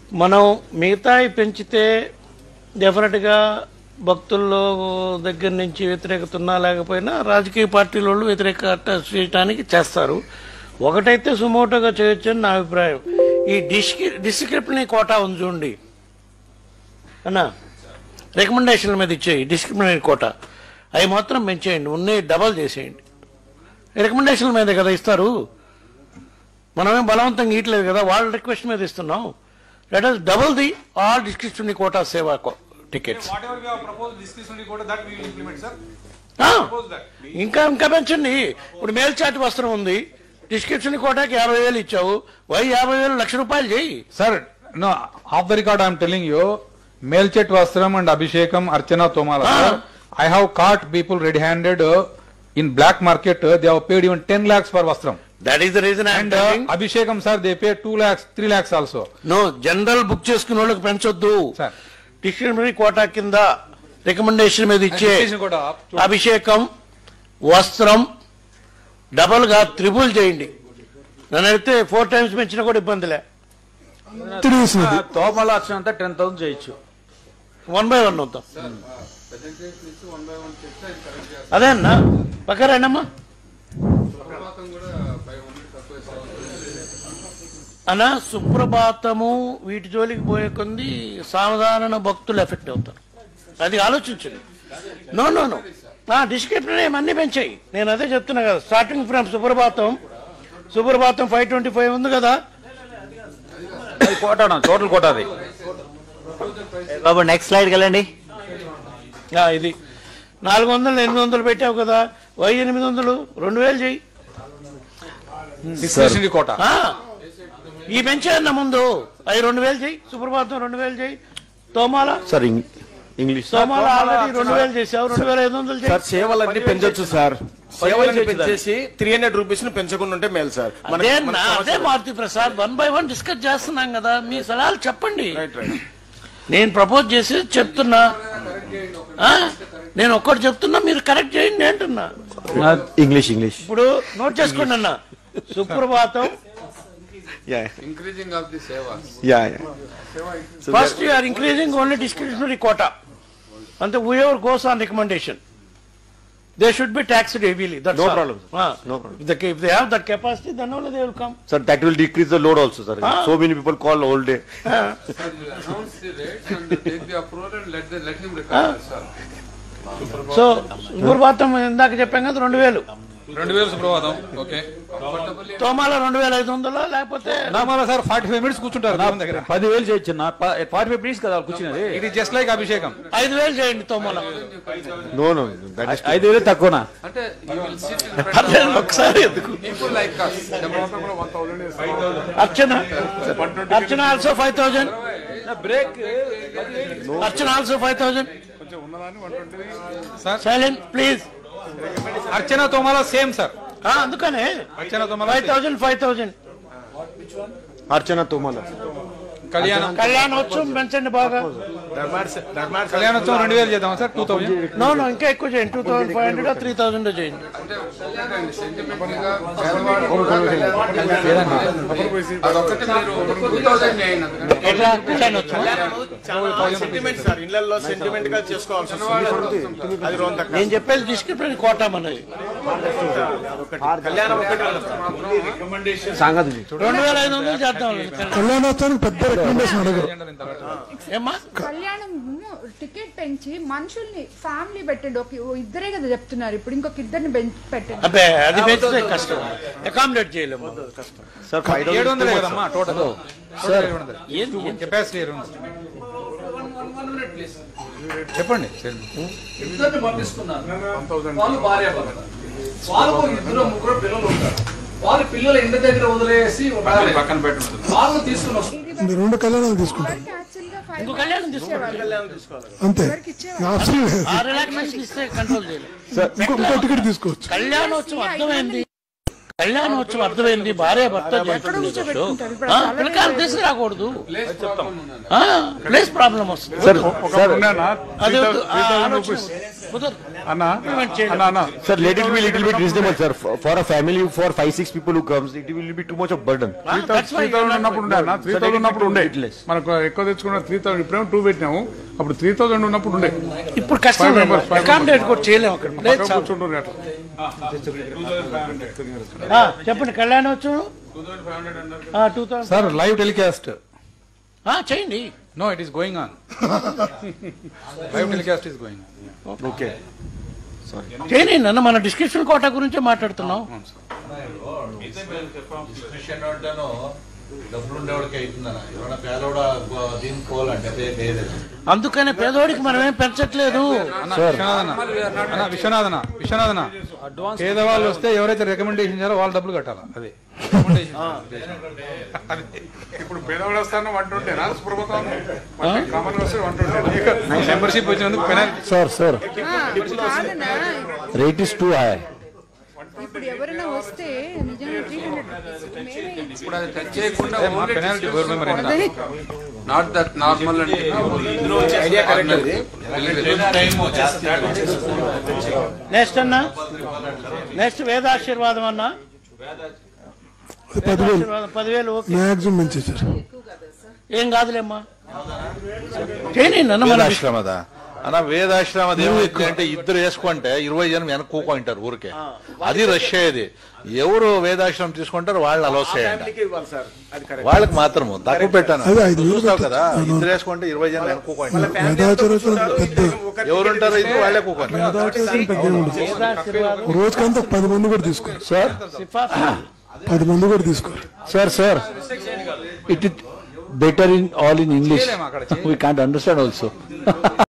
మనం మిగతాయి పెంచితే డెఫినెట్గా భక్తుల్లో దగ్గర నుంచి వ్యతిరేకత ఉన్నా లేకపోయినా రాజకీయ పార్టీల వాళ్ళు వ్యతిరేకత చేయటానికి చేస్తారు ఒకటైతే సుమోటోగా చేయొచ్చు అని నా అభిప్రాయం ఈ డిస్కి డిస్క్రిప్ని కోటా ఉంది చూడండి అన్నా రికమెండేషన్ల మీద ఇచ్చేయి డిస్క్రిప్లినరీ కోటా అవి మాత్రం పెంచేయండి ఉన్నాయి డబల్ చేసేయండి రికమెండేషన్ల మీద కదా ఇస్తారు మనమేం బలవంతంగా ఇయట్లేదు కదా వాళ్ళ రిక్వెస్ట్ మీద ఇస్తున్నాం let us double the all description quota సేవా tickets Whatever we have proposed, discretionary quota, that we will implement, sir. Propose that. ఇంకా ఇంకా పెంచండి ఇప్పుడు మేల్చాటి వస్త్రం ఉంది డిస్క్రిప్షన్ కోటాకి యాభై వేలు ఇచ్చావు వై యాభై వేలు లక్ష రూపాయలు చేయి Sir, no, off the record, I am telling you, Melchet Vastram and Abhishekam Archana Tomala, Ah. sir, I have caught people red-handed uh, in black market, uh, they have paid even 10 lakhs for Vastram. That is the reason And uh, Abhishekam, sir, they pay 2 lakhs, 3 lakhs also. No general book చేసుకున్న వాళ్ళకి పెంచొద్దు Sir. Discretionary quota కింద recommendation మీద ఇచ్చే Discretionary quota up to- అభిషేకం వస్త్రం double గా triple చేయండి నన్ను అడిగితే ఫోర్ టైమ్స్ పెంచినా కూడా ఇబ్బందిలే తిరిగేసినది తోమల అర్చన అంతా టెన్ థౌసండ్ చేయొచ్చు వన్ బై వన్ అవుతాం అదే అన్న పక్కరేనమ్మా అన్న సుప్రభాతము వీటి జోలికి పోయే కొంది సాధారణ భక్తులు ఎఫెక్ట్ అవుతారు అది ఆలోచించండి నో నో నో డిస్క్రిప్షన్ ఏమన్నీ పెంచాయి నేను అదే చెప్తున్నా కదా స్టార్టింగ్ ఫ్రమ్ సుప్రభాతం సుప్రభాతం ఫైవ్ ట్వంటీ ఫైవ్ ఉంది కదా అది కోట టోటల్ కోట అది బాబు నెక్స్ట్ స్లైడ్ వెళ్ళండి ఆ, ఇది నాలుగు వందలు ఎనిమిది వందలు పెట్టావు కదా వై ఎనిమిది వందలు రెండు వేలు చెయ్యి Discretionary quota. ఆ, ఈ పెంచాయన్న ముందు అవి రెండు వేలు చెయ్యి సుప్రభాతం రెండు వేలు చెయ్యి తోమాల సార్ ఇంగ్లీష్ తోమాల ఆల్రెడీ రెండు వేలు చేసావు రెండు వేల ఐదు వందలు సార్ చెయ్యి సేవలన్నీ పెంచొచ్చు సార్ సేవలన్నీ పెంచేసి త్రీ హండ్రెడ్ రూపీస్ ని పెంచకుండా ఉంటే మేలు సార్ అదే అన్న, అదే Maruti Prasad one by one discuss చేస్తున్నాం కదా మీ సలహాలు చెప్పండి నేను ప్రపోజ్ చేసి చెప్తున్నా ఆ, నేను ఒక్కటి చెప్తున్నా మీరు కరెక్ట్ చేయండి అంటున్నా ఇంగ్లీష్ ఇంగ్లీష్ ఇప్పుడు నోట్ చేసుకోండి అన్న సుప్రభాతం yeah increasing of the sevas. Yeah first you are increasing only discretionary quota అంటే we ever goes on recommendation they should be taxed heavily that No problem, sir. No problem. If they have that capacity then only they will come sir that will decrease the load also sir so many people call whole day Sir, you announce the rates and take the approval and let the, let him recover, sir. So సుప్రభాతం ఇందాక చెప్పాం కదా రెండు వేలు రెండు వేలు సుప్రభాతం okay తోమాల రెండు వేల ఐదు వందలు లేకపోతే నామాల సార్ ఫార్టీ ఫైవ్ మినిట్స్ కూర్చుంటారు దేవుని దగ్గర పదివేలు చేయొచ్చు నా ఫార్టీ ఫైవ్ మినిట్స్ కదా వాళ్ళు కూర్చున్నది ఇట్ ఈస్ జస్ట్ లైక్ అభిషేకం ఐదు వేలు చేయండి తోమాల నో నో దట్ ఇస్ ఐదు వేలు తక్కువనా అంటే you will sit in front అదే of ఒకసారి ఎందుకు people like us. అర్చన అర్చన ఆల్సో ఫైవ్ థౌజండ్ బ్రేక్ అర్చన also five thousand sir silent please అర్చన తోమాల సేమ్ సార్ అందుకనే అర్చన తోమాల ఫైవ్ థౌజండ్ ఫైవ్ థౌజండ్ అర్చన తుమ్మల కళ్యాణం కళ్యాణోత్సవం పెంచండి బాగా కళ్యాణోత్సవం రెండు వేలు చేద్దాం sir two thousand no no ఇంకా ఎక్కువ చేయండి two thousand five hundred three thousand చేయండి sentimental గా పేదవాడు అదొకటి మీరు టూ థౌసండ్ చేయండి అందుకని ఎట్లా కళ్యాణోత్సవం సెంటిమెంట్ సార్ ఇళ్లలో సెంటిమెంట్ గా చేసుకోవాల్సి వస్తుంది అది రోజు తక్కువ. నేను చెప్పేది డిస్క్రిప్షన్ కోటా మనది కళ్యాణం ఒకటి రెండు వేల ఐదు వందలు చేద్దాం కళ్యాణోత్సవానికి పెద్ద రికమెండేషన్ అడగరు ఏమ్మా కళ్యాణం టికెట్ పెంచి మనుషుల్ని ఫ్యామిలీ పెట్టండి ఒక ఇద్దరే కదా చెప్తున్నారు ఇప్పుడు ఇంకొక ఇద్దరిని పెం- పెట్టండి అబ్బే అది పెంచితే కష్టం అకామిడేట్ చేయలేము సార్ ఫైవ్ ఏడు వందలే కదమ్మా టోటల్ సార్ ఏంది? కెపాసిటీ ఏడు వందలు చెప్పండి ఇద్దరిని పంపిస్తున్నారు వాళ్ళు భార్య భర్త వాళ్ళకు ఇద్దరు ముగ్గురు పిల్లలు ఉంటారు వాళ్ళ పిల్లలు ఇంటి దగ్గర వదిలేసి ఉండాలి. పక్కన పెట్టుకుంటుంది వాళ్ళని తీసుకుని వస్తారు మీరు రెండు కళ్యాణాలు తీసుకుంటారు ఎవరికి యాక్చువల్గా ఫైవ్ ఇంకో కళ్యాణం తీసుకోవాలి అంతే ఆప్షన్ లేదు ఆ రిలాక్సేషన్ ఇస్తే కంట్రోల్ చేయలేదు ఇంకో ఇంకో టికెట్ తీసుకోవచ్చు కళ్యాణోత్సవం అర్థమైంది కళ్యాణోత్సవం అర్థమైంది భార్య భర్త చేసుకుంటున్నారు పిల్లకాయలు తీసుకురాకూడదు ప్లేస్ ప్రాబ్లం వస్తుంది సార్ సార్ అది వద్దు. ఆ ఆలోచన వద్దు. కుదరదు అన్న Implement చేయలేం. అన్న అన్న Sir, let it be little bit reasonable, sir. For for a family, for five, six people who comes, it will be too much of burden. Ah, that's why three thousand ఉన్నప్పుడు ఉండే అన్న three thousand ఉన్నప్పుడు ఉండే Little less. మనకు ఎక్కువ తెచ్చుకున్న three thousand ఇప్పుడేమో two పెట్టినాము అప్పుడు త్రీ థౌసండ్ ఉన్నప్పుడు ఉండే ఇప్పుడు కష్టం Five members, five అకామిడేట్ కూడా చేయలేము అక్కడ లేదు పక్కన చాలు. కూర్చుంటారు అట్లా ఆ, చెప్పండి కళ్యాణోత్సవం two thousand sir live telecast చేయండి no it is going on live telecast is going on Okay. చేయండి నన్ను మన డిస్క్రిప్షన్ కోటా గురించే మాట్లాడుతున్నాం డిస్క్రిప్షన్ అంటేనో డబ్బులు ఉండేవాడికి అవుతుందన్న ఎవరైనా పేదోడ దీనికి పోవాలంటే పే- పేదలు అందుకనే పేదోడికి మనం ఏం పెంచట్లేదు విశ్వనాథన అన్న విశ్వనాథన విశ్వనాథన పేదవాళ్ళు వస్తే ఎవరైతే రికమెండేషన్ చేయాలో వాళ్ళ డబ్బులు కట్టాలి అదే ఇప్పుడు పేదవాళ్ళు వస్తాను వన్ ట్వంటీనా ప్రభుత్వం కామన్ వస్తే వన్ ట్వంటీ మెంబర్షిప్ వచ్చినందుకు పెనాల్టీ Sir, sir, కాదన్నా rate is too high. ఇప్పుడు ఎవరైనా వస్తే నిజంగా త్రీ హండ్రెడ్ మేమే ఇప్పుడు అది టచ్ చేయకుండా మా పెనాల్టీ గవర్నమెంట్ అదే నాట్ దట్ నార్మల్ అంటే నెక్స్ట్ అన్న నెక్స్ట్ వేదాశీర్వాదం అన్న అది పదివేలు ఆశీర్వాదం పదివేలు ఓకే మ్యాక్సిమం పెంచేశారు ఏం కాదులేమ్మా చేయండి నన్ను మన వేదాశ్రమదా అన్న వేదాశ్రమది ఏమైంది అంటే ఇద్దరు వేసుకుంటే ఇరవై జనం వెనక కూకుంటారు ఊరికే అది రష్ అయ్యేది ఎవరు వేదాశ్రమం తీసుకుంటారు వాళ్ళు అలో చేయండి వాళ్ళకి మాత్రము తక్కువ పెట్టాను అదే ఐదు వేలు చూస్తావు కదా పెట్టచ్చు. ఇద్దరు వేసుకుంటే ఇరవై జనం వెనక కూకుంటారు వేదాచరచన పెద్ద ఎవరుంటారు ఇద్దరు వాళ్ళే కూకుంటారు వేదాచరచన పెద్ద ఉండదు వేదాశీర్వాదం రోజుకంతా పది మంది కూడా తీసుకోరు Sir, సిఫార్సు పది మంది కూడా తీసుకోరు sir, sir. It is better in all in English. చేయలేము అక్కడ We can't understand also.